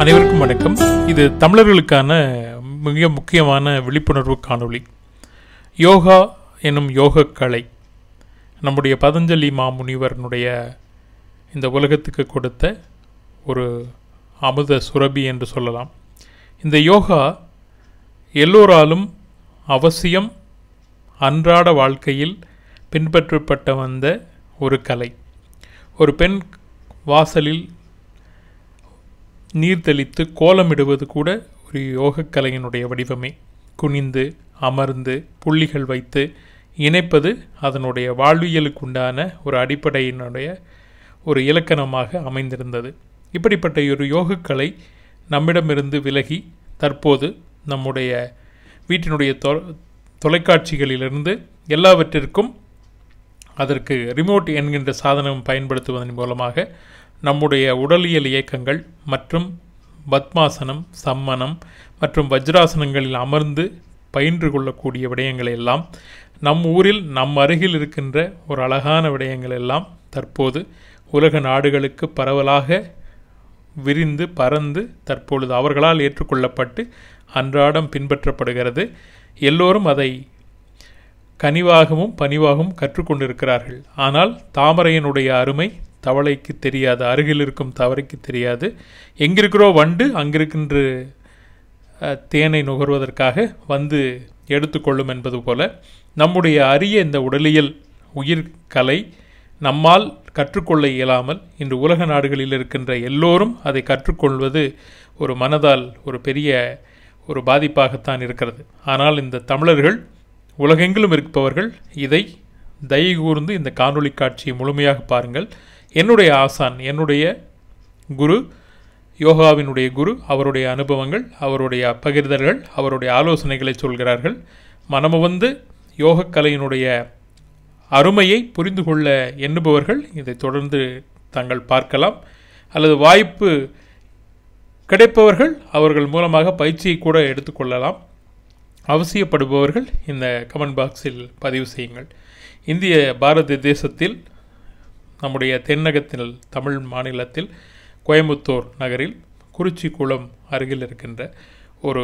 அனைவருக்கும் வணக்கம் இது தமிழர்களுக்கான மிக முக்கியமான விழிப்புணர்வு காணொளி யோகா எனும் யோகக் கலை நம்முடைய பதஞ்சலி மாமுனிவரனுடைய இந்த உலகத்துக்கு கொடுத்த ஒரு அமுத சுரபி என்று சொல்லலாம் இந்த யோகா எல்லோராலும் அவசியம் அன்றாட வாழ்க்கையில் பின்பற்றப்பட்ட வந்த ஒரு கலை ஒரு பெண் வாசலில் நீர் தெளித்து கோலமிடுவது கூட ஒரு யோகக்கலையினுடைய வடிவமே குனிந்து அமர்ந்து புள்ளிகள் வைத்து இணைப்பது அதனுடைய வாழ்வியலுக்குண்டான ஒரு அடிப்படையினுடைய ஒரு இலக்கணமாக அமைந்திருந்தது இப்படிப்பட்ட ஒரு யோகக்கலை நம்மிடமிருந்து விலகி தற்போது நம்முடைய வீட்டினுடைய தொ தொலைக்காட்சிகளிலிருந்து எல்லாவற்றிற்கும் அதற்கு ரிமோட் என்கின்ற சாதனம் பயன்படுத்துவதன் மூலமாக நம்முடைய உடலியல் இயக்கங்கள் மற்றும் பத்மாசனம் சம்மனம் மற்றும் வஜ்ராசனங்களில் அமர்ந்து பயின்று கொள்ளக்கூடிய விடயங்கள் எல்லாம் நம் ஊரில் நம் அருகில் இருக்கின்ற ஒரு அழகான விடயங்கள் எல்லாம் தற்போது உலக நாடுகளுக்கு பரவலாக விரிந்து பறந்து தற்பொழுது அவர்களால் ஏற்றுக்கொள்ளப்பட்டு அன்றாடம் பின்பற்றப்படுகிறது எல்லோரும் அதை கனிவாகவும் பணிவாகவும் கற்றுக்கொண்டிருக்கிறார்கள் ஆனால் தாமரையினுடைய அருமை தவளைக்கு தெரியாது அருகில் இருக்கும் தவளைக்கு தெரியாது எங்கிருக்கிறோ வண்டு அங்கிருக்கின்ற அஹ், தேனை நுகர்வதற்காக வந்து எடுத்துக்கொள்ளும் என்பது போல நம்முடைய அரிய இந்த உடலியல் உயிர் கலை நம்மால் கற்றுக்கொள்ள இயலாமல் இன்று உலக நாடுகளில் இருக்கின்ற எல்லோரும் அதை கற்றுக்கொள்வது ஒரு மனதால் ஒரு பெரிய ஒரு பாதிப்பாகத்தான் இருக்கிறது ஆனால் இந்த தமிழர்கள் உலகெங்கிலும் இருப்பவர்கள் இதை தயை கூர்ந்து இந்த காணொளி காட்சியை முழுமையாக பாருங்கள் என்னுடைய ஆசான் என்னுடைய குரு யோகாவினுடைய குரு அவருடைய அனுபவங்கள் அவருடைய பகிர்தல்கள் அவருடைய ஆலோசனைகளை சொல்கிறார்கள் மனமுவந்து யோகக்கலையினுடைய அருமையை புரிந்து கொள்ள எண்ணுபவர்கள் இதை தொடர்ந்து தாங்கள் பார்க்கலாம் அல்லது வாய்ப்பு கிடைப்பவர்கள் அவர்கள் மூலமாக பயிற்சியை கூட எடுத்துக்கொள்ளலாம் அவசியப்படுபவர்கள் இந்த கமெண்ட் பாக்ஸில் பதிவு செய்யுங்கள் இந்திய பாரத தேசத்தில் நம்முடைய தென்னகத்தில் தமிழ் மாநிலத்தில் கோயம்புத்தூர் நகரில் குறிச்சிக்குளம் அருகில் இருக்கின்ற ஒரு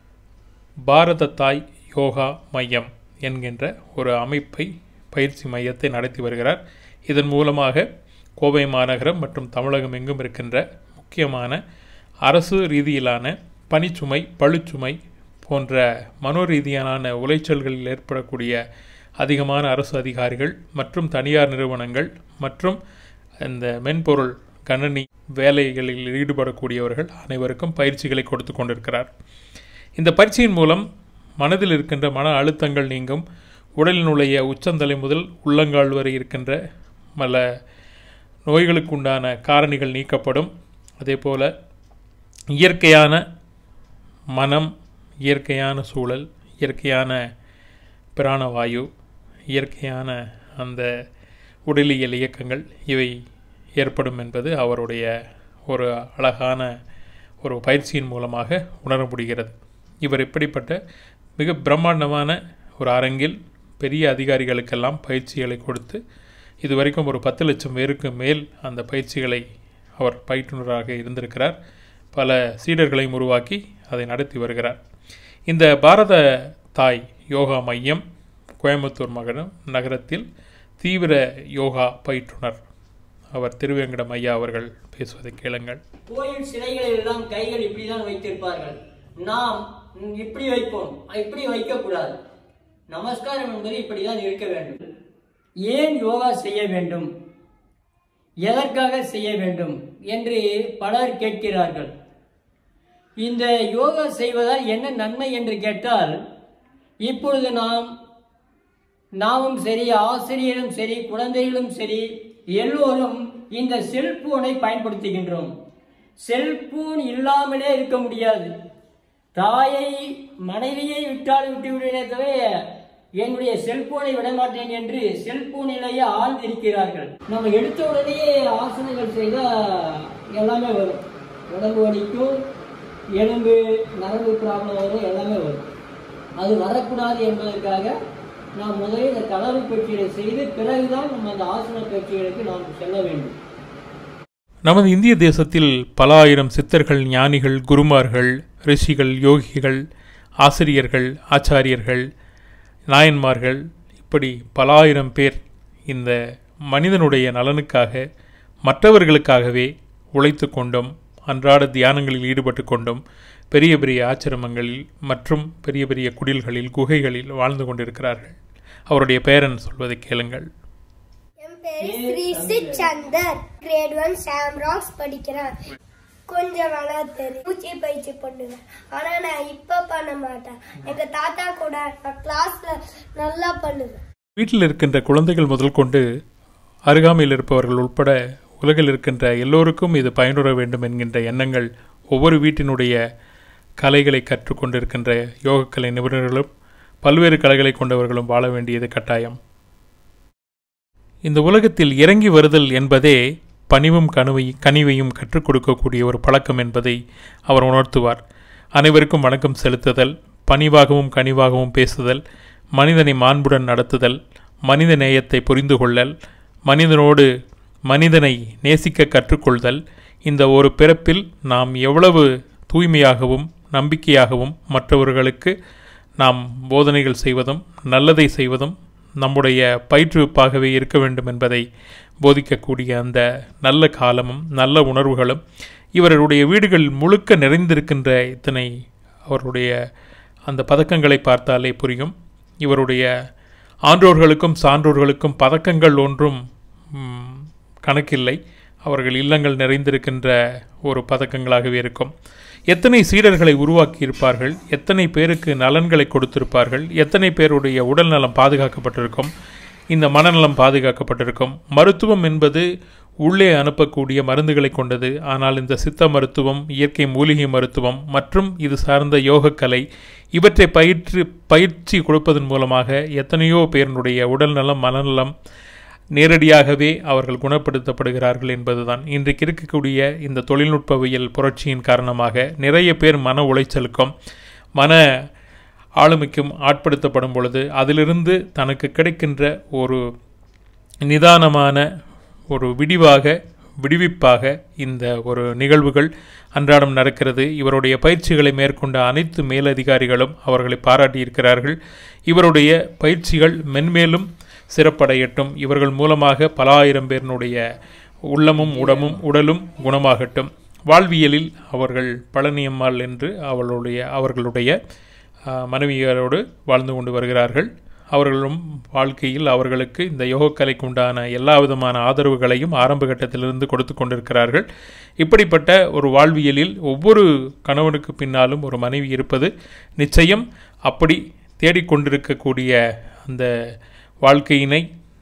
பாரத தாய் யோகா மையம் என்கின்ற ஒரு அமைப்பை பயிற்சி மையத்தை நடத்தி வருகிறார் இதன் மூலமாக கோவை மாநகரம் மற்றும் தமிழகம் எங்கும் இருக்கின்ற முக்கியமான அரசு ரீதியிலான பணிச்சுமை பழுச்சுமை போன்ற மனோரீதியான உளைச்சல்களில் ஏற்படக்கூடிய அதிகமான அரசு அதிகாரிகள் மற்றும் தனியார் நிறுவனங்கள் மற்றும் இந்த மென்பொருள் கணனி வேலைகளில் ஈடுபடக்கூடியவர்கள் அனைவருக்கும் பயிற்சிகளை கொடுத்து கொண்டிருக்கிறார் இந்த பயிற்சியின் மூலம் மனதில் இருக்கின்ற மன அழுத்தங்கள் நீங்கும் உடலினுடைய உச்சந்தலை முதல் உள்ளங்கால் வரை இருக்கின்ற பல நோய்களுக்குண்டான காரணிகள் நீக்கப்படும் அதே போல் இயற்கையான மனம் இயற்கையான சூழல் இயற்கையான பிராணவாயு இயற்கையான அந்த உடலியல் இயக்கங்கள் இவை ஏற்படும் என்பது அவருடைய ஒரு அழகான ஒரு பயிற்சியின் மூலமாக உணர முடிகிறது இவர் இப்படிப்பட்ட மிக பிரம்மாண்டமான ஒரு அரங்கில் பெரிய அதிகாரிகளுக்கெல்லாம் பயிற்சிகளை கொடுத்து இதுவரைக்கும் ஒரு பத்து லட்சம் பேருக்கு மேல் அந்த பயிற்சிகளை அவர் பயிற்றுனராக இருந்திருக்கிறார் பல சீடர்களையும் உருவாக்கி அதை நடத்தி வருகிறார் இந்த பாரத தாய் யோகா மையம் கோயம்புத்தூர் மகனம் நகரத்தில் தீவிர யோகா பயிற்றுனர் அவர் திருவேங்கடம் ஐயா அவர்கள் பேசுவதை கேளுங்கள் கோயில் சிலைகளில் எல்லாம் கைகள் இப்படிதான் வைத்திருப்பார்கள் நாம் ம், இப்படி வைப்போம் இப்படி வைக்கக்கூடாது நமஸ்காரம் என்பது இப்படிதான் இருக்க வேண்டும் ஏன் யோகா செய்ய வேண்டும் எதற்காக செய்ய வேண்டும் என்று பலர் கேட்கிறார்கள் இந்த யோகா செய்வதால் என்ன நன்மை என்று கேட்டால் இப்பொழுது நாம் நாமும் சரி ஆசிரியரும் சரி குழந்தைகளும் சரி எல்லோரும் இந்த செல்போனை பயன்படுத்துகின்றோம் செல்போன் இல்லாமலே இருக்க முடியாது தாயை மனைவியை விட்டால் விட்டு விடுவதே தவிர என்னுடைய செல்போனை விட மாட்டேன் என்று செல்போனிலேயே ஆழ்ந்திருக்கிறார்கள் நம்ம எடுத்த உடனே ஆசனங்கள் செய்தால் எல்லாமே வரும் உடம்பு வலிக்கும் எலும்பு நரம்பு ப்ராப்ளம் வரும் எல்லாமே வரும் அது வரக்கூடாது என்பதற்காக நாம் முதலில் இந்த தளர்வு பயிற்சிகளை செய்து பிறகுதான் நம்ம அந்த ஆசன பயிற்சிகளுக்கு நாம் செல்ல வேண்டும் நமது இந்திய தேசத்தில் பல ஆயிரம் சித்தர்கள் ஞானிகள் குருமார்கள் ரிஷிகள் யோகிகள் ஆசிரியர்கள் ஆச்சாரியர்கள் நாயன்மார்கள் இப்படி பல ஆயிரம் பேர் இந்த மனிதனுடைய நலனுக்காக மற்றவர்களுக்காகவே உழைத்து கொண்டும் அன்றாட தியானங்களில் ஈடுபட்டு கொண்டும் பெரிய பெரிய ஆச்சிரமங்களில் மற்றும் பெரிய பெரிய குடில்களில் குகைகளில் வாழ்ந்து கொண்டிருக்கிறார்கள் அவருடைய பேரன் சொல்வதை கேளுங்கள் என் பேரு ஸ்ரீ சந்தர் கிரேட் ஒன் சாம்ராக்ஸ் படிக்கிறேன் கொஞ்சம் நல்லா தெரியும் மூச்சு பயிற்சி பண்ணுவேன் ஆனா நான் இப்ப பண்ண மாட்டேன் எங்க தாத்தா கூட நான் கிளாஸ்ல நல்லா பண்ணுவேன் வீட்டில் இருக்கின்ற குழந்தைகள் முதல் கொண்டு அருகாமையில் இருப்பவர்கள் உட்பட உலகில் இருக்கின்ற எல்லோருக்கும் இது பயனுற வேண்டும் என்கின்ற எண்ணங்கள் ஒவ்வொரு வீட்டினுடைய கலைகளை கற்றுக்கொண்டிருக்கின்ற யோகக்கலை நிபுணர்களும் பல்வேறு கலைகளை கொண்டவர்களும் வாழ வேண்டியது கட்டாயம் இந்த உலகத்தில் இறங்கி வருதல் என்பதே பணிவும் கனவை கனிவையும் கற்றுக் கொடுக்கக்கூடிய ஒரு பழக்கம் என்பதை அவர் உணர்த்துவார் அனைவருக்கும் வணக்கம் செலுத்துதல் பணிவாகவும் கனிவாகவும் பேசுதல் மனிதனை மாண்புடன் நடத்துதல் மனித நேயத்தை புரிந்து கொள்ளல் மனிதனோடு மனிதனை நேசிக்க கற்றுக்கொள்தல் இந்த ஒரு பிறப்பில் நாம் எவ்வளவு தூய்மையாகவும் நம்பிக்கையாகவும் மற்றவர்களுக்கு நாம் போதனைகள் செய்வதும் நல்லதை செய்வதும் நம்முடைய பயிற்றுவிப்பாகவே இருக்க வேண்டும் என்பதை போதிக்கக்கூடிய அந்த நல்ல காலமும் நல்ல உணர்வுகளும் இவருடைய வீடுகள் முழுக்க நிறைந்திருக்கின்ற இத்தனை அவருடைய அந்த பதக்கங்களை பார்த்தாலே புரியும் இவருடைய ஆன்றோர்களுக்கும் சான்றோர்களுக்கும் பதக்கங்கள் ஒன்றும் ம், கணக்கில்லை அவர்கள் இல்லங்கள் நிறைந்திருக்கின்ற ஒரு பதக்கங்களாகவே இருக்கும் எத்தனை சீடர்களை உருவாக்கி இருப்பார்கள் எத்தனை பேருக்கு நலன்களை கொடுத்திருப்பார்கள் எத்தனை பேருடைய உடல் நலம் பாதுகாக்கப்பட்டிருக்கும் இந்த மனநலம் பாதுகாக்கப்பட்டிருக்கும் மருத்துவம் என்பது உள்ளே அனுப்பக்கூடிய மருந்துகளை கொண்டது ஆனால் இந்த சித்த மருத்துவம் இயற்கை மூலிகை மருத்துவம் மற்றும் இது சார்ந்த யோகக்கலை இவற்றை பயிற்று பயிற்சி கொடுப்பதன் மூலமாக எத்தனையோ பேருடைய உடல் நலம் மனநலம் நேரடியாகவே அவர்கள் குணப்படுத்தப்படுகிறார்கள் என்பதுதான் இன்றைக்கு இருக்கக்கூடிய இந்த தொழில்நுட்பவியல் புரட்சியின் காரணமாக நிறைய பேர் மன உளைச்சலுக்கும் மன ஆளுமைக்கும் ஆட்படுத்தப்படும் பொழுது அதிலிருந்து தனக்கு கிடைக்கின்ற ஒரு நிதானமான ஒரு விடிவாக விடுவிப்பாக இந்த ஒரு நிகழ்வுகள் அன்றாடம் நடக்கிறது இவருடைய பயிற்சிகளை மேற்கொண்ட அனைத்து மேலதிகாரிகளும் அவர்களை பாராட்டியிருக்கிறார்கள் இவருடைய பயிற்சிகள் மென்மேலும் சிறப்படையட்டும் இவர்கள் மூலமாக பல ஆயிரம் பேரினுடைய உள்ளமும் உடமும் உடலும் குணமாகட்டும் வாழ்வியலில் அவர்கள் பழனியம்மாள் என்று அவளுடைய அவர்களுடைய ஆ, மனைவியரோடு வாழ்ந்து கொண்டு வருகிறார்கள் அவர்களும் வாழ்க்கையில் அவர்களுக்கு இந்த யோகக்கலைக்கு உண்டான எல்லா விதமான ஆதரவுகளையும் ஆரம்ப கட்டத்திலிருந்து கொடுத்து கொண்டிருக்கிறார்கள் இப்படிப்பட்ட ஒரு வாழ்வியலில் ஒவ்வொரு கணவனுக்கு பின்னாலும் ஒரு மனைவி இருப்பது நிச்சயம் அப்படி தேடிக்கொண்டிருக்கக்கூடிய அந்த வாழ்க்கையினை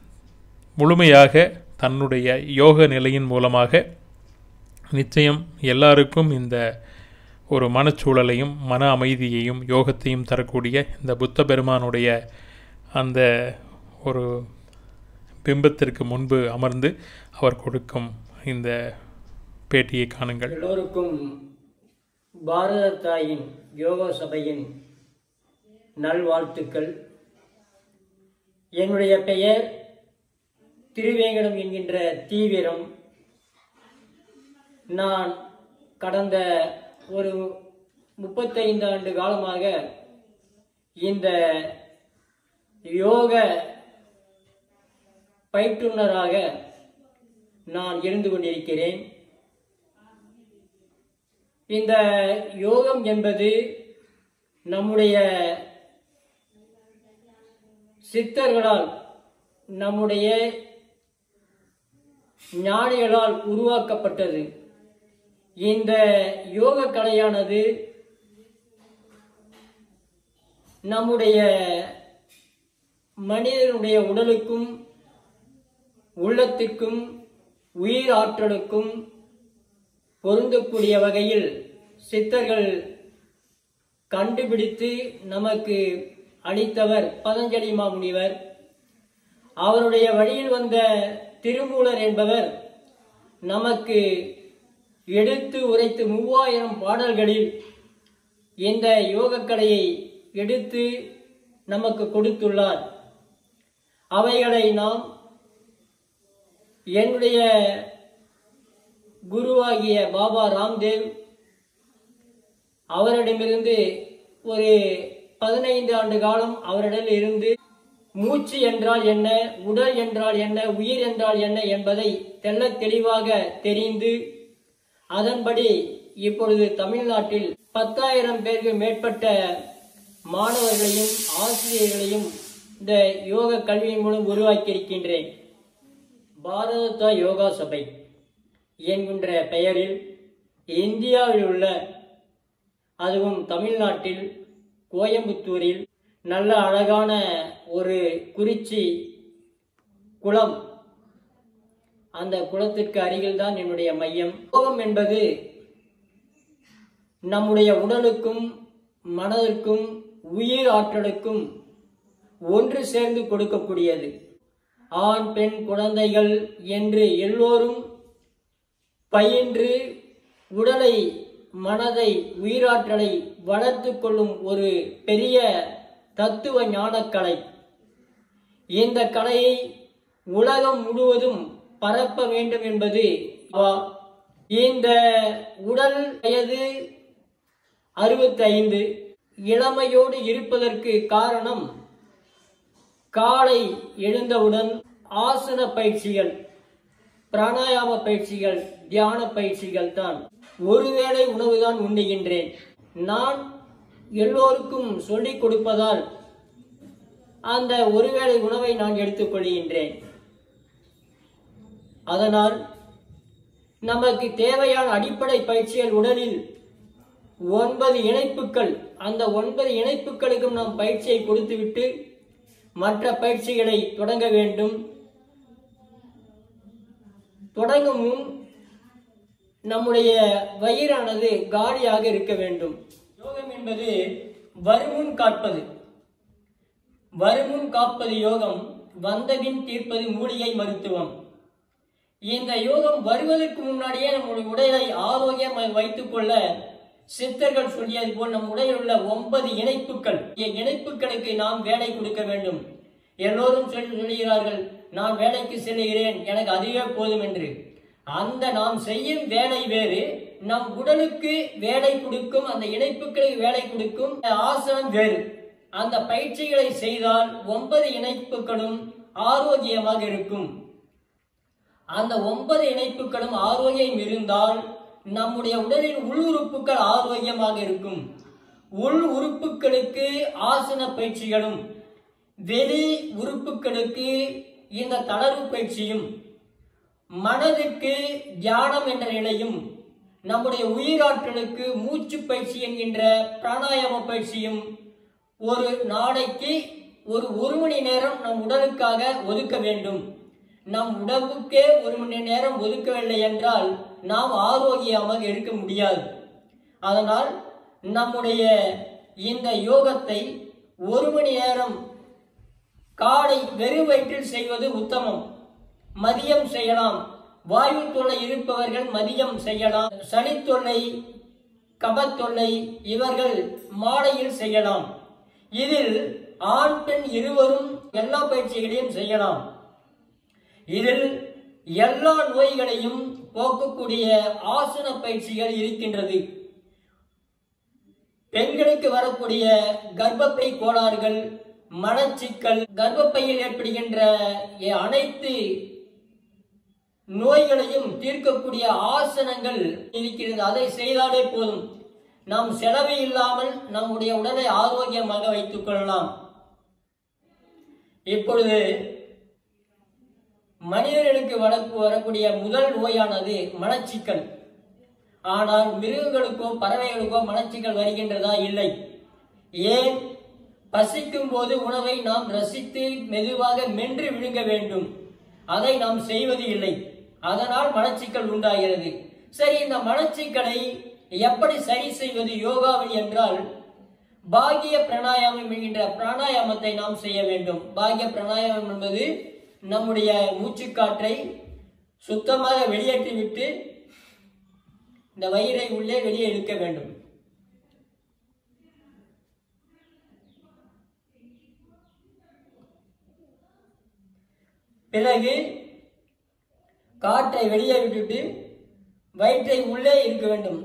முழுமையாக தன்னுடைய யோக நிலையின் மூலமாக நிச்சயம் எல்லாருக்கும் இந்த ஒரு மனச்சூழலையும் மன அமைதியையும் யோகத்தையும் தரக்கூடிய இந்த புத்த பெருமானுடைய அந்த ஒரு பிம்பத்திற்கு முன்பு அமர்ந்து அவர் கொடுக்கும் இந்த பேட்டியை காணுங்கள் எல்லோருக்கும் பாரத தாயின் யோகா சபையின் நல்வாழ்த்துக்கள் என்னுடைய பெயர் திருவேங்கடம் என்கின்ற தீவிரம் நான் கடந்த ஒரு முப்பத்தைந்து ஆண்டு காலமாக இந்த யோக பயிற்றுனராக நான் இருந்து கொண்டிருக்கிறேன் இந்த யோகம் என்பது நம்முடைய சித்தர்களால் நம்முடைய ஞானிகளால் உருவாக்கப்பட்டது இந்த யோக கலையானது நம்முடைய மனிதனுடைய உடலுக்கும் உள்ளத்திற்கும் உயிர் ஆற்றலுக்கும் பொருந்தக்கூடிய வகையில் சித்தர்கள் கண்டுபிடித்து நமக்கு அளித்தவர் பதஞ்சலி மாமுனிவர் அவருடைய வழியில் வந்த திருமூலர் என்பவர் நமக்கு எடுத்து உரைத்து மூவாயிரம் பாடல்களில் இந்த யோகக்கலையை எடுத்து நமக்கு கொடுத்துள்ளார் அவைகளை நாம் என்னுடைய குருவாகிய பாபா ராம்தேவ் அவரிடமிருந்து ஒரு பதினைந்து ஆண்டு காலம் அவரிடம் இருந்து மூச்சு என்றால் என்ன உடல் என்றால் என்ன உயிர் என்றால் என்ன என்பதை தெள்ளத் தெளிவாக தெரிந்து அதன்படி இப்பொழுது தமிழ்நாட்டில் பத்தாயிரம் பேருக்கு மேற்பட்ட மாணவர்களையும் ஆசிரியர்களையும் இந்த யோக கல்வியின் மூலம் உருவாக்கியிருக்கின்றேன் பாரத யோகா சபை என்கின்ற பெயரில் இந்தியாவில் உள்ள அதுவும் தமிழ்நாட்டில் கோயம்புத்தூரில் நல்ல அழகான ஒரு குறிச்சி குளம் அந்த குளத்திற்கு அருகில் தான் என்னுடைய மையம் யோகம் என்பது நம்முடைய உடலுக்கும் மனதிற்கும் உயிர் ஆற்றலுக்கும் ஒன்று சேர்ந்து கொடுக்கக்கூடியது ஆண் பெண் குழந்தைகள் என்று எல்லோரும் பயின்று உடலை மனதை உயிராற்றலை வளர்த்து கொள்ளும் ஒரு பெரிய தத்துவ ஞானக்கலை இந்த கலையை உலகம் முழுவதும் பரப்ப வேண்டும் என்பது வா. இந்த உடல் வயது அறுபத்தைந்து இளமையோடு இருப்பதற்கு காரணம் காலை எழுந்தவுடன் ஆசன பயிற்சிகள் பிராணாயாம பயிற்சிகள் தியான பயிற்சிகள் தான் ஒருவேளை உணவுதான் உண்ணுகின்றேன் நான் எல்லோருக்கும் சொல்லிக் கொடுப்பதால் அந்த ஒருவேளை உணவை நான் எடுத்துக்கொள்கின்றேன் அதனால் நமக்கு தேவையான அடிப்படை பயிற்சிகள் உடலில் ஒன்பது இணைப்புகள் அந்த ஒன்பது இணைப்புகளுக்கும் நாம் பயிற்சியை கொடுத்துவிட்டு மற்ற பயிற்சிகளை தொடங்க வேண்டும் தொடங்கும் முன் நம்முடைய வயிறானது காலியாக இருக்க வேண்டும் யோகம் என்பது வருமுன் காப்பது வருமுன் காப்பது யோகம் வந்தபின் தீர்ப்பது மூலிகை மருத்துவம் இந்த யோகம் வருவதற்கு முன்னாடியே நம்முடைய உடலை ஆரோக்கியமாக வைத்துக் கொள்ள சித்தர்கள் சொல்லியது போல் நம் உடலில் உள்ள ஒன்பது இணைப்புகள் இந்த இணைப்புகளுக்கு நாம் வேலை கொடுக்க வேண்டும் எல்லோரும் சொல்லி சொல்கிறார்கள் நான் வேலைக்கு செல்கிறேன் எனக்கு அதுவே போதும் என்று அந்த நாம் செய்யும் வேலை வேறு நம் உடலுக்கு வேலை கொடுக்கும் அந்த இணைப்புகளுக்கு வேலை கொடுக்கும் ஆசனம் வேறு அந்த பயிற்சிகளை செய்தால் ஒன்பது இணைப்புகளும் ஆரோக்கியமாக இருக்கும் அந்த ஒன்பது இணைப்புகளும் ஆரோக்கியம் இருந்தால் நம்முடைய உடலின் உள் உறுப்புகள் ஆரோக்கியமாக இருக்கும் உள் உறுப்புகளுக்கு ஆசன பயிற்சிகளும் வெளி உறுப்புகளுக்கு இந்த தளர்வு பயிற்சியும் மனதிற்கு தியானம் என்ற நிலையும் நம்முடைய உயிராற்றலுக்கு மூச்சு பயிற்சி என்கின்ற பிராணாயாம பயிற்சியும் ஒரு நாளைக்கு ஒரு ஒரு மணி நேரம் நம் உடலுக்காக ஒதுக்க வேண்டும் நம் உடம்புக்கே ஒரு மணி நேரம் ஒதுக்கவில்லை என்றால் நாம் ஆரோக்கியமாக இருக்க முடியாது அதனால் நம்முடைய இந்த யோகத்தை ஒரு மணி நேரம் காலை வெறும் வயிற்றில் செய்வது உத்தமம் மதியம் செய்யலாம் வாயு தொல்லை இருப்பவர்கள் மதியம் செய்யலாம் சளி தொல்லை கபத்தொல்லை இவர்கள் மாலையில் செய்யலாம் இதில் ஆண் பெண் இருவரும் எல்லா பயிற்சிகளையும் செய்யலாம் இதில் எல்லா நோய்களையும் போக்கக்கூடிய ஆசன பயிற்சிகள் இருக்கின்றது பெண்களுக்கு வரக்கூடிய கர்ப்பப்பை கோளாறுகள் மலச்சிக்கல் கர்ப்பப்பையில் ஏற்படுகின்ற எ- அனைத்து நோய்களையும் தீர்க்கக்கூடிய ஆசனங்கள் இருக்கிறது அதை செய்தாலே போதும் நாம் செலவு இல்லாமல் நம்முடைய உடலை ஆரோக்கியமாக வைத்துக் கொள்ளலாம் இப்பொழுது மனிதர்களுக்கு வளர்ப்பு வரக்கூடிய முதல் நோயானது மலச்சிக்கல் ஆனால் மிருகங்களுக்கோ பறவைகளுக்கோ மலச்சிக்கல் வருகின்றதா இல்லை ஏன் பசிக்கும் போது உணவை நாம் ரசித்து மெதுவாக மென்று விழுங்க வேண்டும் அதை நாம் செய்வது இல்லை அதனால் மலச்சிக்கல் உண்டாகிறது சரி இந்த மலச்சிக்கலை எப்படி சரி செய்வது யோகாவில் என்றால் பாகிய பிராணாயாமம் என்கின்ற பிராணாயாமத்தை நாம் செய்ய வேண்டும் பாகிய பிராணாயாமம் என்பது நம்முடைய மூச்சுக்காற்றை சுத்தமாக வெளியேற்றிவிட்டு இந்த வயிறை உள்ளே வெளியே இழுக்க வேண்டும் பிறகு காற்றை வெளியே விட்டுட்டு வயிற்றை உள்ளே இருக்க வேண்டும்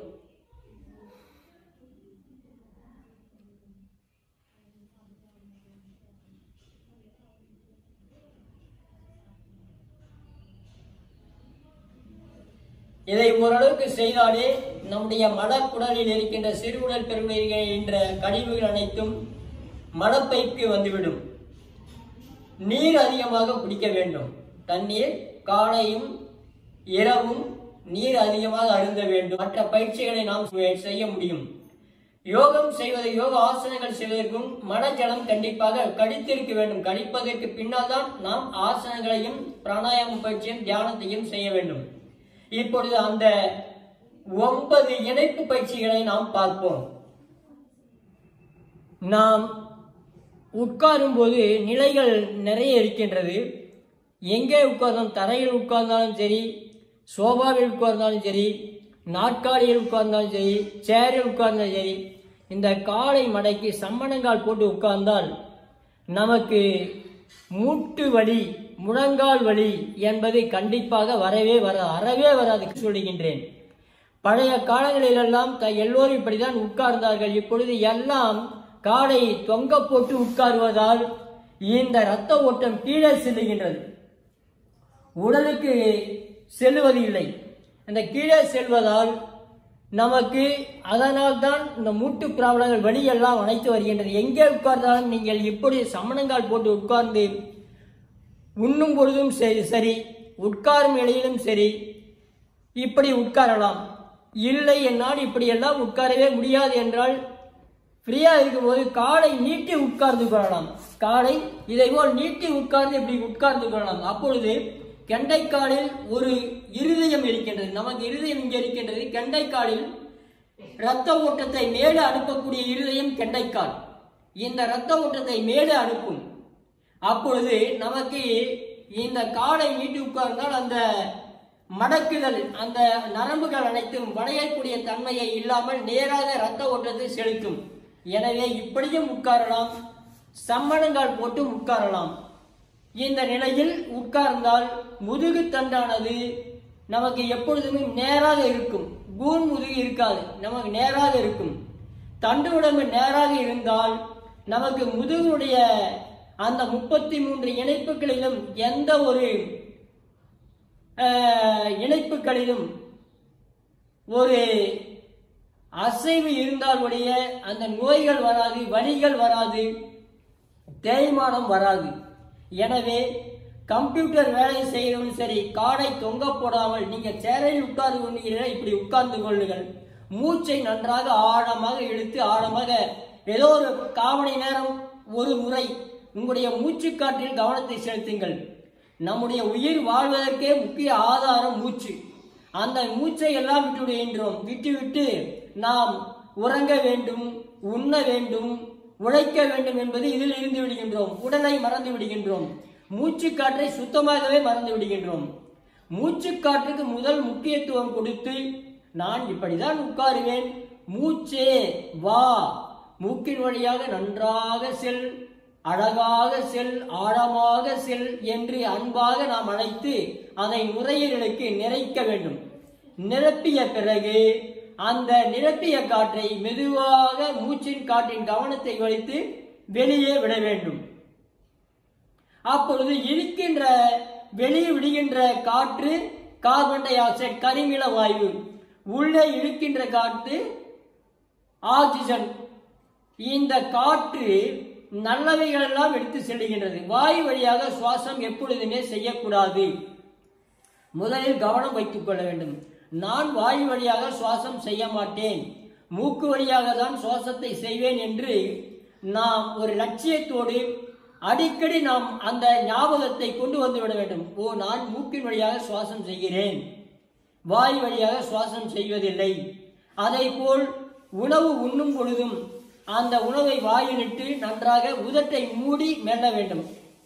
இதை ஓரளவுக்கு செய்தாலே நம்முடைய மலக்குடலில் இருக்கின்ற சிறுகுடல் பெருமைகள் என்ற கழிவுகள் அனைத்தும் மலப்பைக்கு வந்துவிடும் நீர் அதிகமாக குடிக்க வேண்டும் தண்ணீர் காலையும் இரவும் நீர் அதிகமாக அருந்த வேண்டும் மற்ற பயிற்சிகளை நாம் செய்ய முடியும் யோகம் செய்வது யோக ஆசனங்கள் செய்வதற்கும் மனஜலம் கண்டிப்பாக கழித்திருக்க வேண்டும் கழிப்பதற்கு பின்னால் தான் நாம் ஆசனங்களையும் பிராணாயாம பயிற்சியும் தியானத்தையும் செய்ய வேண்டும் இப்பொழுது அந்த ஒன்பது இணைப்பு பயிற்சிகளை நாம் பார்ப்போம் நாம் உட்காரும் போது நிலைகள் நிறைய இருக்கின்றது எங்கே உட்கார்ந்தோம் தரையில் உட்கார்ந்தாலும் சரி சோபாவில் உட்கார்ந்தாலும் சரி நாற்காலியில் உட்கார்ந்தாலும் சரி சேரில் உட்கார்ந்தாலும் சரி இந்த காலை மடைக்கு சம்மணங்கால் போட்டு உட்கார்ந்தால் நமக்கு மூட்டு வலி முழங்கால் வலி என்பது கண்டிப்பாக வரவே வராது அறவே வராது சொல்லுகின்றேன் பழைய காலங்களிலெல்லாம் த எல்லோரும் இப்படிதான் உட்கார்ந்தார்கள் இப்பொழுது எல்லாம் காலை தொங்க போட்டு உட்காருவதால் இந்த இரத்த ஓட்டம் கீழே செல்லுகின்றது உடலுக்கு செல்லுவது இல்லை இந்த கீழே செல்வதால் நமக்கு அதனால் தான் இந்த மூட்டு ப்ராப்ளங்கள் வழியெல்லாம் அனைத்து வருகின்றது எங்கே உட்கார்ந்தாலும் நீங்கள் இப்படி சமணங்கால் போட்டு உட்கார்ந்து உண்ணும் பொழுதும் சரி சரி உட்காரும் நிலையிலும் சரி இப்படி உட்காரலாம் இல்லை என்னால் இப்படி எல்லாம் உட்காரவே முடியாது என்றால் ஃப்ரீயா இருக்கும்போது காலை நீட்டி உட்கார்ந்து கொள்ளலாம் காலை இதை போல் நீட்டி உட்கார்ந்து இப்படி உட்கார்ந்து கொள்ளலாம் அப்பொழுது கெண்டைக்காலில் ஒரு இருதயம் இருக்கின்றது நமக்கு இருதயம் இங்கே இருக்கின்றது கெண்டைக்காலில் இரத்த ஓட்டத்தை மேலே அனுப்பக்கூடிய இருதயம் கெண்டைக்கால் இந்த இரத்த ஓட்டத்தை மேலே அனுப்பும் அப்பொழுது நமக்கு இந்த காலை நீட்டி உட்கார்ந்தால் அந்த மடக்குதல் அந்த நரம்புகள் அனைத்தும் வளையக்கூடிய தன்மையை இல்லாமல் நேராக இரத்த ஓட்டத்தை செலுத்தும் எனவே இப்படியும் உட்காரலாம் சம்மணங்கால் போட்டு உட்காரலாம் இந்த நிலையில் உட்கார்ந்தால் முதுகு தண்டானது நமக்கு எப்பொழுதுமே நேராக இருக்கும் கூன் முதுகு இருக்காது நமக்கு நேராக இருக்கும் தண்டு உடம்பு நேராக இருந்தால் நமக்கு முதுகுடைய அந்த முப்பத்தி மூன்று இணைப்புகளிலும் எந்த ஒரு அஹ், இணைப்புகளிலும் ஒரு அசைவு இருந்தால் ஒழிய அந்த நோய்கள் வராது வலிகள் வராது தேய்மானம் வராது எனவே கம்ப்யூட்டர் வேலை செய்யறவங்க சரி காடை தொங்க போடாமல் நீங்க சேரையில் உட்கார்ந்து கொண்டீர்கள் இப்படி உட்கார்ந்து கொள்ளுங்கள் மூச்சை நன்றாக ஆழமாக இழுத்து ஆழமாக ஏதோ ஒரு காமணி நேரம் ஒரு முறை உங்களுடைய மூச்சுக்காற்றில் கவனத்தை செலுத்துங்கள் நம்முடைய உயிர் வாழ்வதற்கே முக்கிய ஆதாரம் மூச்சு அந்த மூச்சை எல்லாம் விட்டு விடுகின்றோம் விட்டு விட்டு நாம் உறங்க வேண்டும் உண்ண வேண்டும் உழைக்க வேண்டும் என்பது இதில் இருந்து விடுகின்றோம் உடலை மறந்து விடுகின்றோம் மூச்சுக்காற்றை சுத்தமாகவே மறந்து விடுகின்றோம் மூச்சுக்காற்றுக்கு முதல் முக்கியத்துவம் கொடுத்து நான் இப்படிதான் உட்காருவேன் மூச்சே வா மூக்கின் வழியாக நன்றாக செல் அழகாக செல் ஆழமாக செல் என்று அன்பாக நாம் அழைத்து அதை நுரையீரலுக்கு நிறைக்க வேண்டும் நிரப்பிய பிறகு அந்த நிரப்பிய காற்றை மெதுவாக மூச்சின் காற்றின் கவனத்தை வலித்து வெளியே விட வேண்டும் அப்பொழுது இழுக்கின்ற வெளியே விடுகின்ற காற்று கார்பன் டை ஆக்சைடு கரிமில வாயு உள்ளே இழுக்கின்ற காற்று ஆக்சிஜன் இந்த காற்று நல்லவைகள் எல்லாம் எடுத்து செல்லுகின்றது வாயு வழியாக சுவாசம் எப்பொழுதுமே செய்யக்கூடாது முதலில் கவனம் வைத்துக் கொள்ள வேண்டும் நான் வாயு வழியாக சுவாசம் செய்ய மாட்டேன் மூக்கு வழியாக தான் சுவாசத்தை செய்வேன் என்று நாம் ஒரு லட்சியத்தோடு அடிக்கடி நாம் அந்த ஞாபகத்தை கொண்டு வந்து விட வேண்டும் ஓ நான் மூக்கின் வழியாக சுவாசம் செய்கிறேன் வாயு வழியாக சுவாசம் செய்வதில்லை அதை போல் உணவு உண்ணும் பொழுதும் அந்த உணவை வாயிலிட்டு நன்றாக உதட்டை மூடி மெல்ல வேண்டும்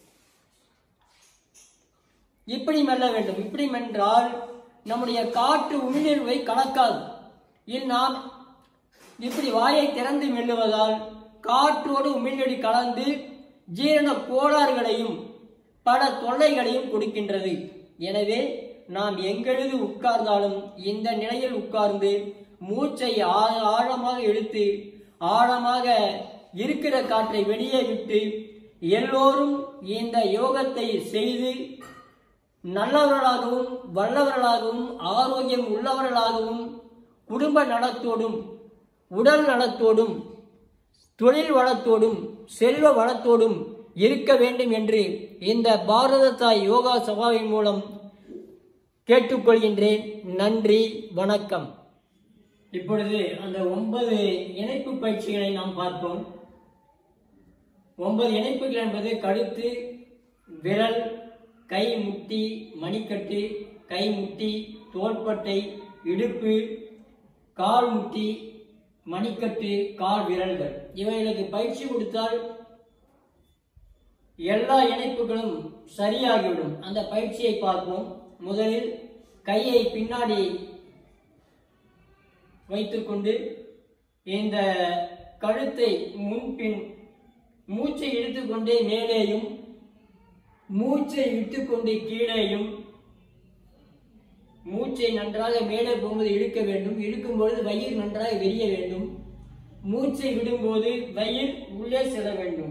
இப்படி மெல்ல வேண்டும் இப்படி மென்றால் நம்முடைய காற்று உமிழ்வை கலக்காது இல் நாம் இப்படி வாயை திறந்து மெல்லுவதால் காற்றோடு உமிழ்நீர் கலந்து ஜீரண கோளாறுகளையும் பல தொல்லைகளையும் கொடுக்கின்றது எனவே நாம் எங்கெழுது உட்கார்ந்தாலும் இந்த நிலையில் உட்கார்ந்து மூச்சை ஆ- ஆழமாக இழுத்து ஆழமாக இருக்கிற காற்றை வெளியே விட்டு எல்லோரும் இந்த யோகத்தை செய்து நல்லவர்களாகவும் வல்லவர்களாகவும் ஆரோக்கியம் உள்ளவர்களாகவும் குடும்ப நலத்தோடும் உடல் நலத்தோடும் தொழில் வளத்தோடும் செல்வ வளத்தோடும் இருக்க வேண்டும் என்று இந்த பாரத தாய் யோகா சபாவின் மூலம் கேட்டுக்கொள்கின்றேன் நன்றி வணக்கம் இப்பொழுது அந்த ஒன்பது இணைப்பு பயிற்சிகளை நாம் பார்ப்போம் ஒன்பது இணைப்புகள் என்பது கழுத்து விரல் கை முட்டி மணிக்கட்டு கை முட்டி தோள்பட்டை இடுப்பு கால் முட்டி மணிக்கட்டு கால் விரல்கள் இவைகளுக்கு பயிற்சி கொடுத்தால் எல்லா இணைப்புகளும் சரியாகிவிடும் அந்த பயிற்சியை பார்ப்போம் முதலில் கையை பின்னாடி வைத்துக்கொண்டு இந்த கழுத்தை முன்பின் மூச்சை இழுத்துக்கொண்டே மேலேயும் மூச்சை விட்டுக்கொண்டு கீழேயும் மூச்சை நன்றாக மேலே போகும்போது இழுக்க வேண்டும் இழுக்கும் பொழுது வயிறு நன்றாக விரிய வேண்டும் மூச்சை விடும்போது வயிறு உள்ளே செல்ல வேண்டும்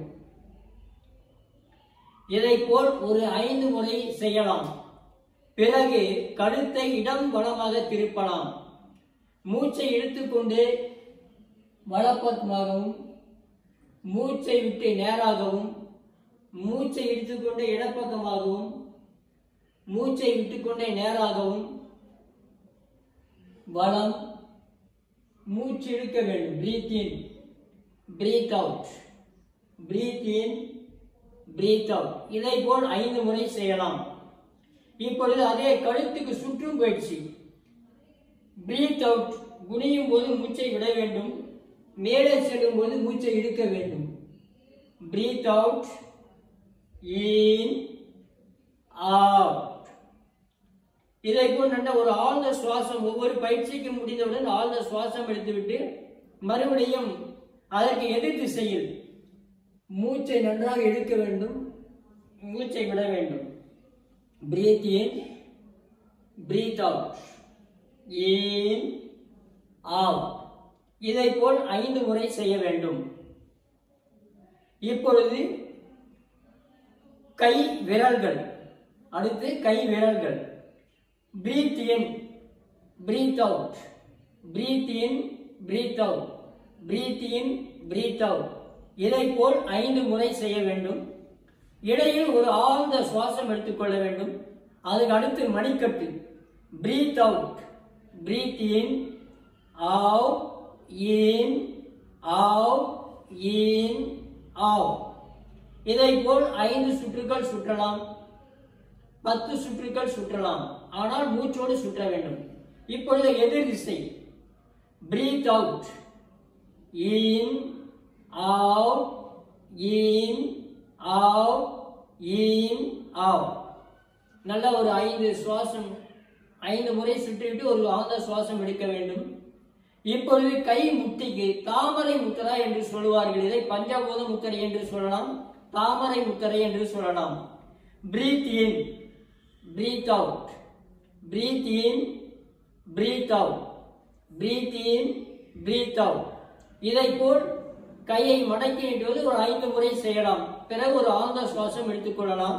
இதை போல் ஒரு ஐந்து முறை செய்யலாம் பிறகு கழுத்தை இடம் வலமாக திருப்பலாம் மூச்சை இழுத்துக்கொண்டு வலப்பக்கமாகவும் மூச்சை விட்டு நேராகவும் மூச்சை இழுத்துக்கொண்டு இடப்பக்கமாகவும் மூச்சை விட்டுக்கொண்டே நேராகவும் வலம் மூச்சு இழுக்க வேண்டும் breathe in breathe out breathe in breathe out இதை போல் ஐந்து முறை செய்யலாம் இப்பொழுது அதே கழுத்துக்கு சுற்றும் பயிற்சி பிரீத் அவுட் குனியும் போது மூச்சை விட வேண்டும் மேலே செல்லும் போது மூச்சை இழுக்க வேண்டும் பிரீத் அவுட் இன் அவுட் இதை போல் நல்ல ஒரு ஆழ்ந்த சுவாசம் ஒவ்வொரு பயிற்சிக்கு முடிந்தவுடன் ஆழ்ந்த சுவாசம் எடுத்துவிட்டு மறுபடியும் அதற்கு எதிர் திசையில் மூச்சை நன்றாக இழுக்க வேண்டும் மூச்சை விட வேண்டும் breathe in breathe out in out இதை போல் ஐந்து முறை செய்ய வேண்டும் இப்பொழுது கை விரல்கள் அடுத்து கை விரல்கள் breathe in breathe out breathe in breathe out breathe in breathe out இதை போல் ஐந்து முறை செய்ய வேண்டும் இடையில் ஒரு ஆழ்ந்த சுவாசம் எடுத்துக்கொள்ள வேண்டும் அதுக்கு அடுத்து மணிக்கட்டு breathe out breathe in out in out in out இதை போல் ஐந்து சுற்றுகள் சுற்றலாம் பத்து சுற்றுகள் சுற்றலாம் ஆனால் மூச்சோடு சுற்ற வேண்டும் இப்பொழுது எதிர் திசை breathe out in out in out in out நல்ல ஒரு ஐந்து சுவாசம் ஐந்து முறை சுற்றிவிட்டு ஒரு ஆழ்ந்த சுவாசம் எடுக்க வேண்டும் இப்பொழுது கை முட்டிக்கு தாமரை முத்திரா என்று சொல்லுவார்கள் இதை பஞ்சபூத முத்திரை என்று சொல்லலாம் தாமரை முத்திரை என்று சொல்லலாம் breathe in breathe out breathe in breathe out breathe in breathe out இதை போல் கையை மடக்கி நீட்டுவது ஒரு ஐந்து முறை செய்யலாம் பிறகு ஒரு ஆழ்ந்த சுவாசம் எடுத்துக்கொள்ளலாம்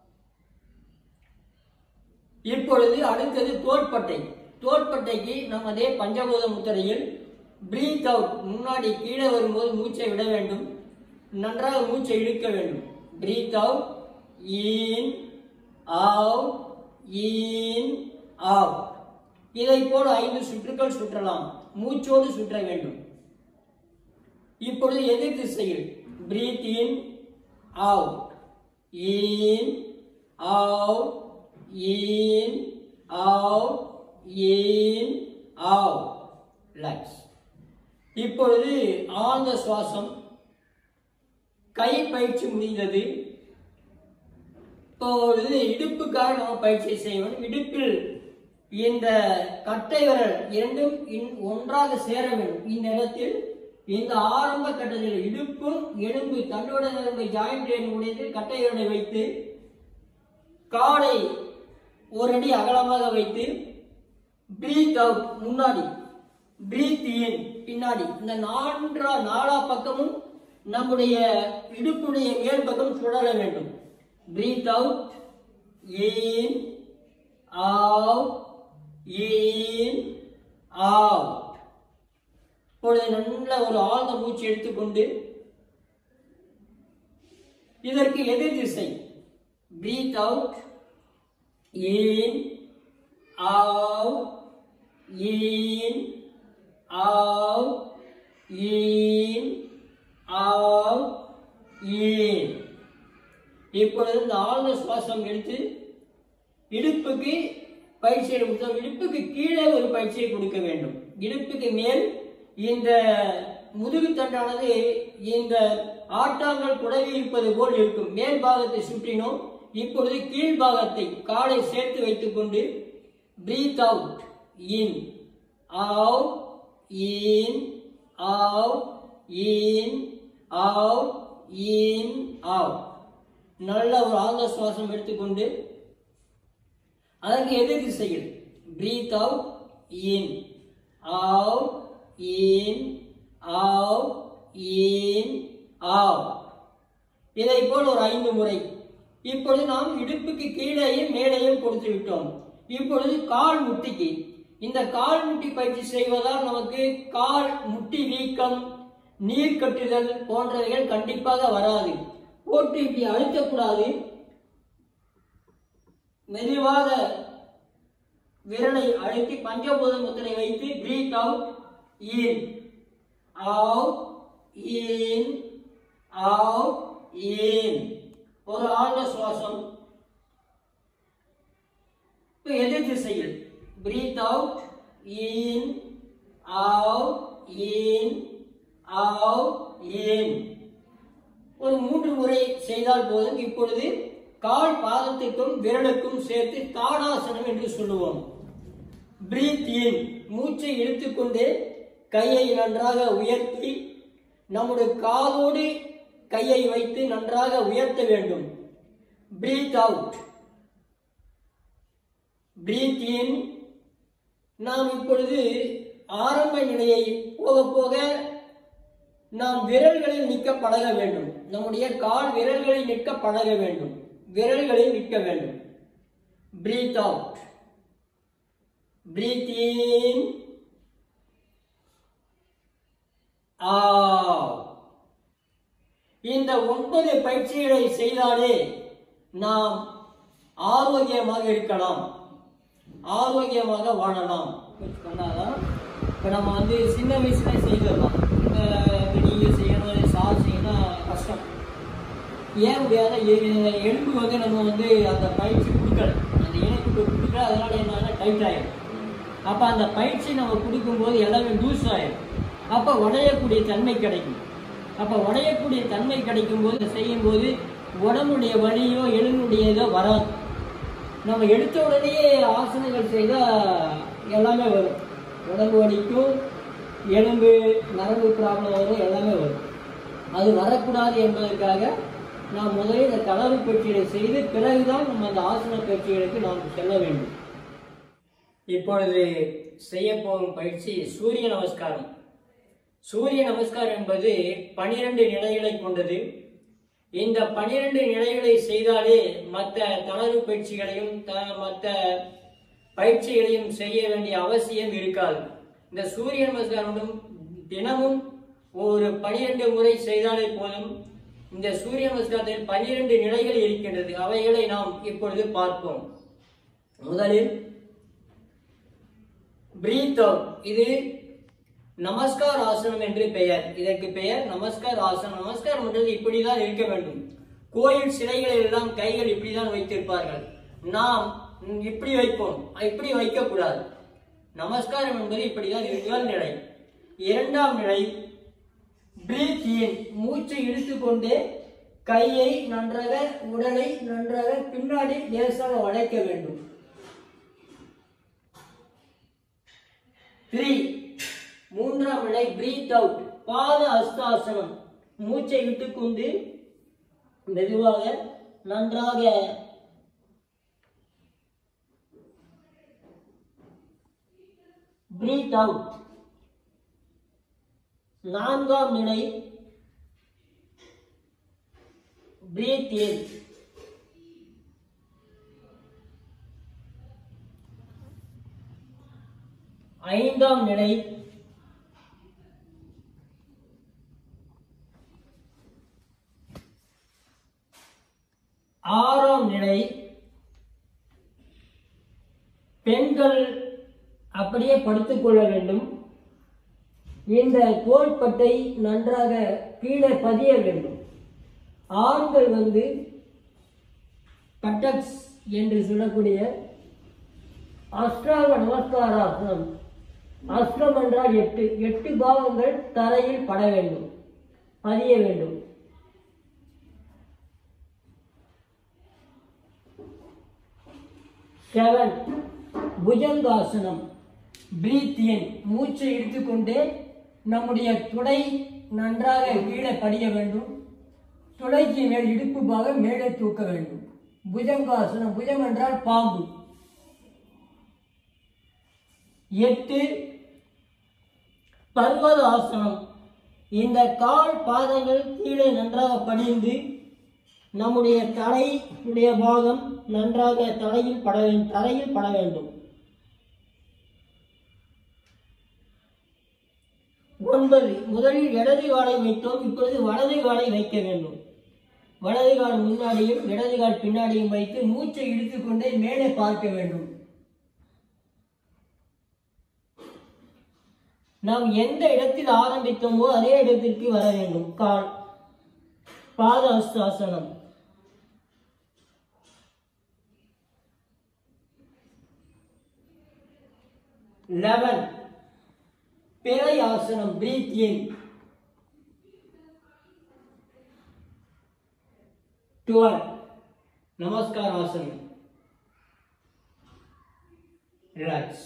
இப்பொழுது அடுத்தது தோள்பட்டை தோள்பட்டைக்கு நாம் அதே பஞ்சபூத முத்திரையில் பிரீத் அவுட் முன்னாடி கீழே வரும்போது மூச்சை விட வேண்டும் நன்றாக மூச்சை இழுக்க வேண்டும் breathe out in out in out இதை போல ஐந்து சுற்றுக்கள் சுற்றலாம் மூச்சோடு சுற்ற வேண்டும் இப்பொழுது எதிர் திசையில் breathe in out in out in out in out relax இப்பொழுது ஆழ்ந்த சுவாசம் கை பயிற்சி முடிந்தது இப்பொழுது இடுப்புக்காக நாம் பயிற்சி செய்வோம் இடுப்பில் இந்த கட்டை விரல் இரண்டும் இன்- ஒன்றாக சேர வேண்டும் இந்த இடத்தில் இந்த ஆரம்ப கட்டத்தில் இடுப்பும் எலும்பு தண்டோட நரம்பை ஜாயிண்ட் உடைத்து கட்டை விரலை வைத்து காலை ஒரு அடி அகலமாக வைத்து பிரீத் அவுட் முன்னாடி பிரீத் இன் பின்னாடி இந்த நான்கா நாலா பக்கமும் நம்முடைய இடுப்புடைய மேல் பக்கம் சுழல வேண்டும் breathe out in out in out இப்பொழுது நல்ல ஒரு ஆழ்ந்த மூச்சு எடுத்துக்கொண்டு இதற்கு எதிர் திசை breathe out in out in out in out in இப்பொழுது இந்த ஆழ்ந்த சுவாசம் எடுத்து இடுப்புக்கு பயிற்சியை கொடுத்தோம் இடுப்புக்கு கீழே ஒரு பயிற்சியை கொடுக்க வேண்டும் இடுப்புக்கு மேல் இந்த முதுகு தண்டானது இந்த ஆட்டாங்கள் புடவி இருப்பது போல் இருக்கும் மேல் பாகத்தை சுற்றினோம் இப்பொழுது கீழ் பாகத்தை காலை சேர்த்து வைத்துக் கொண்டு breathe out in out in out in out in out நல்ல ஒரு ஆழ்ந்த சுவாசம் எடுத்துக்கொண்டு அதற்கு எதிர் திசையில் breathe out in out in out in out இதை போல் ஒரு ஐந்து முறை இப்பொழுது நாம் இடுப்புக்கு கீழேயும் மேலேயும் கொடுத்து விட்டோம் இப்பொழுது கால் முட்டிக்கு இந்த கால் முட்டி பயிற்சி செய்வதால் நமக்கு கால் முட்டி வீக்கம் நீர் கட்டுதல் போன்றவைகள் கண்டிப்பாக வராது போட்டு இப்படி அழுத்தக்கூடாது மெதுவாக விரலை அழுத்தி பஞ்சபூத முத்திரை வைத்து breathe out in out in out in ஒரு ஆழ்ந்த சுவாசம் இப்ப எதிர் திசையில் breathe out in out in out in ஒரு மூன்று முறை செய்தால் போதும் இப்பொழுது கால் பாதத்துக்கும் விரலுக்கும் சேர்த்து தாடாசனம் என்று சொல்லுவோம் பிரீத் இன் மூச்சை இழுத்துக்கொண்டு கையை நன்றாக உயர்த்தி நம்முடைய காதோடு கையை வைத்து நன்றாக உயர்த்த வேண்டும் பிரீத் அவுட் பிரீத் இன் நாம் இப்பொழுது ஆரம்ப நிலையை போக போக நாம் விரல்களில் நிற்க பழக வேண்டும் நம்முடைய கால் விரல்களில் நிற்க பழக வேண்டும் விரல்களில் நிற்க வேண்டும் பிரீத் அவுட் பிரீத் இன் இந்த ஒன்பது பயிற்சிகளை செய்தாலே நாம் ஆரோக்கியமாக இருக்கலாம் ஆரோக்கியமாக வாழலாம் பண்ணாதான் இப்போ நம்ம வந்து சின்ன வயசுல செய்திடலாம் இப்போ நீங்கள் செய்யணும் சார் செய்யணும் கஷ்டம் ஏன் முடியாத எ- எலும்பு வந்து நம்ம வந்து அந்த பயிற்சி கொடுக்கல அந்த இணைப்பு கொடுக்கல அதனால என்ன டைட் ஆயிடும் அப்போ அந்த பயிற்சி நம்ம கொடுக்கும்போது எல்லாமே லூஸ் ஆயிடும் அப்போ உடையக்கூடிய தன்மை கிடைக்கும் அப்போ உடையக்கூடிய தன்மை கிடைக்கும் போது செய்யும்போது உடம்புடைய வலியோ எலும்புடைய இதோ வராது நம்ம எடுத்த உடனே ஆசனங்கள் செய்தால் எல்லாமே வரும் உடம்பு வலிக்கும் எலும்பு நரம்பு ப்ராப்ளம் வரும் எல்லாமே வரும் அது வரக்கூடாது என்பதற்காக நாம் முதலில் இந்த தளர்வு பயிற்சிகளை செய்து பிறகுதான் நம்ம அந்த ஆசன பயிற்சிகளுக்கு நாம் செல்ல வேண்டும் இப்பொழுது செய்ய போகும் பயிற்சி சூரிய நமஸ்காரம் சூரிய நமஸ்காரம் என்பது பனிரெண்டு நிலைகளை கொண்டது இந்த பனிரெண்டு நிலைகளை செய்தாலே மற்ற தளர்வு பயிற்சிகளையும் த- மற்ற பயிற்சிகளையும் செய்ய வேண்டிய அவசியம் இருக்காது இந்த சூரிய நமஸ்காரம் தினமும் ஒரு பனிரெண்டு முறை செய்தாலே போதும் இந்த சூரிய நமஸ்காரத்தில் பனிரெண்டு நிலைகள் இருக்கின்றது அவைகளை நாம் இப்பொழுது பார்ப்போம் முதலில் பிரீத் அவுட் இது நமஸ்கார் ஆசனம் என்று பெயர் இதற்கு பெயர் நமஸ்கார் ஆசனம் நமஸ்காரம் என்றது இப்படிதான் இருக்க வேண்டும் கோயில் சிலைகளில் எல்லாம் கைகள் இப்படிதான் வைத்திருப்பார்கள் நாம் ம், இப்படி வைப்போம் இப்படி வைக்கக்கூடாது நமஸ்காரம் என்பது இப்படிதான் முதல் நிலை இரண்டாம் நிலை பிரீத் இன் மூச்சை இழுத்துக்கொண்டு கையை நன்றாக உடலை நன்றாக பின்னாடி லேசாக வளைக்க வேண்டும் த்ரீ மூன்றாம் நிலை பிரீத் அவுட் பாத அஸ்தாசனம் மூச்சை விட்டுக்கொண்டு மெதுவாக நன்றாக பிரீத் அவுட் நான்காம் நிலை பிரீத் இன் ஐந்தாம் நிலை ஆறாம் நிலை பெண்கள் அப்படியே படுத்துக் கொள்ள வேண்டும் இந்த தோள்பட்டை நன்றாக கீழே பதிய வேண்டும் ஆண்கள் வந்து கட்டக்ஸ் என்று சொல்லக்கூடிய அஷ்டாங்க நமஸ்காராசனம் அஷ்டம் என்றால் எட்டு எட்டு பாகங்கள் தரையில் பட வேண்டும் பதிய வேண்டும் செவன் புஜங்காசனம் பிரீத் இன் மூச்சை இழுத்துக்கொண்டே நம்முடைய துடை நன்றாக கீழே படிய வேண்டும் துடைக்கு மேல் இடுப்பு பாகம் மேலே தூக்க வேண்டும் புஜங்காசனம் புஜம் என்றால் பாம்பு எட்டு பர்வத ஆசனம் இந்த கால் பாதங்கள் கீழே நன்றாக படிந்து நம்முடைய தலையுடைய பாகம் நன்றாக தலையில் பட வேண்டும் தரையில் பட வேண்டும் ஒன்பது முதலில் இடது காலை வைத்தோம் இப்பொழுது வலது காலை வைக்க வேண்டும் வலது கால் முன்னாடியும் இடது கால் பின்னாடியும் வைத்து மூச்சை இழுத்துக்கொண்டே மேலே பார்க்க வேண்டும் நாம் எந்த இடத்தில் ஆரம்பித்தோமோ அதே இடத்திற்கு வர வேண்டும் கால் பாத அஸ்தாசனம் லெவன் பிறை ஆசனம் பிரீத் இன் டுவெல் நமஸ்கார ஆசனம் ரிலாக்ஸ்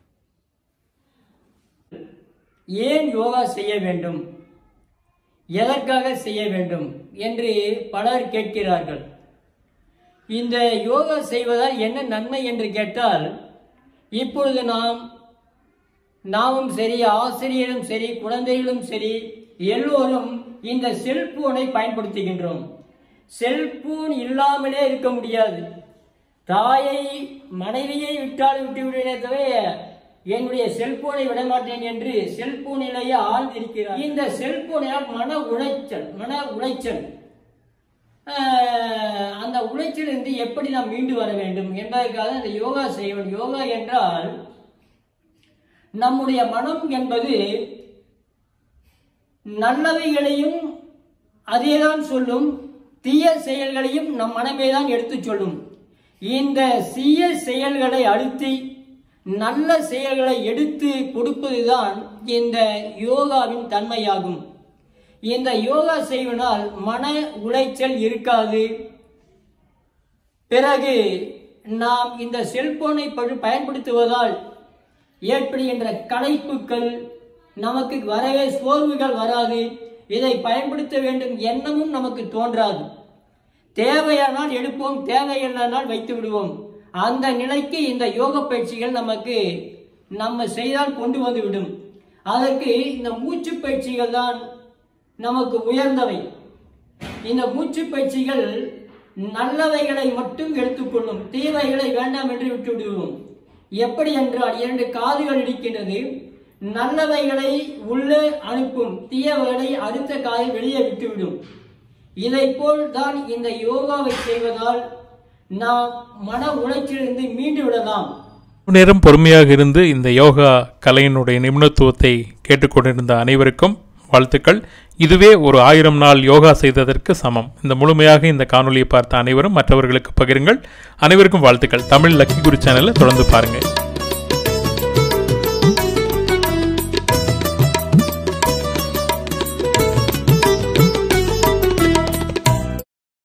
ஏன் யோகா செய்ய வேண்டும் எதற்காக செய்ய வேண்டும் என்று பலர் கேட்கிறார்கள் இந்த யோகா செய்வதால் என்ன நன்மை என்று கேட்டால் இப்பொழுது நாம் நாமும் சரி ஆசிரியரும் சரி குழந்தைகளும் சரி எல்லோரும் இந்த செல்போனை பயன்படுத்துகின்றோம் செல்போன் இல்லாமலே இருக்க முடியாது தாயை மனைவியை விட்டால் விட்டு விடுவதே தவிர என்னுடைய செல்போனை விடமாட்டேன் என்று செல்போனிலேயே ஆழ்ந்திருக்கிறார் இந்த செல்போனால் மன உளைச்சல் மன உளைச்சல் ஆஹ், அந்த உளைச்சலிருந்து எப்படி நாம் மீண்டு வர வேண்டும் என்பதற்காக இந்த யோகா செய்ய வேண்டும் யோகா என்றால் நம்முடைய மனம் என்பது நல்லவைகளையும் அதேதான் சொல்லும் தீய செயல்களையும் நம் மனமே தான் எடுத்துச் சொல்லும் இந்த தீய செயல்களை அழுத்தி நல்ல செயல்களை எடுத்து கொடுப்பதுதான் இந்த யோகாவின் தன்மையாகும் இந்த யோகா செய்வதால் மன உளைச்சல் இருக்காது பிறகு நாம் இந்த செல்போனை ப- பயன்படுத்துவதால் ஏற்படுகின்ற களைப்புகள் நமக்கு வரவே சோர்வுகள் வராது இதை பயன்படுத்த வேண்டும் எண்ணமும் நமக்கு தோன்றாது தேவையானால் எடுப்போம் தேவையில்லைனால் வைத்து விடுவோம் அந்த நிலைக்கு இந்த யோக பயிற்சிகள் நமக்கு நம்ம செய்தால் கொண்டு வந்து விடும் அதற்கு இந்த மூச்சு பயிற்சிகள் தான் நமக்கு உயர்ந்தவை இந்த மூச்சு பயிற்சிகள் நல்லவைகளை மட்டும் எடுத்துக்கொள்ளும் தீவைகளை வேண்டாம் என்று விட்டு விடுவோம் எப்படி என்றால் இரண்டு காதுகள் இருக்கின்றது நல்லவைகளை உள்ளே அனுப்பும் தீயவைகளை அடுத்த காதில் வெளியே விட்டுவிடும் இதை போல் தான் இந்த யோகாவை செய்வதால் நாம் மன உளைச்சிலிருந்து மீண்டு விடலாம் நேரம் பொறுமையாக இருந்து இந்த யோகா கலையினுடைய நிபுணத்துவத்தை கேட்டுக்கொண்டிருந்த அனைவருக்கும் வாழ்த்துக்கள் இதுவே ஒரு ஆயிரம் நாள் யோகா செய்ததற்கு சமம் இந்த முழுமையாக இந்த காணொளியை பார்த்த அனைவரும் மற்றவர்களுக்கு பகிருங்கள் அனைவருக்கும் வாழ்த்துக்கள் தமிழ் லக்கி குரு சேனலை தொடர்ந்து பாருங்கள்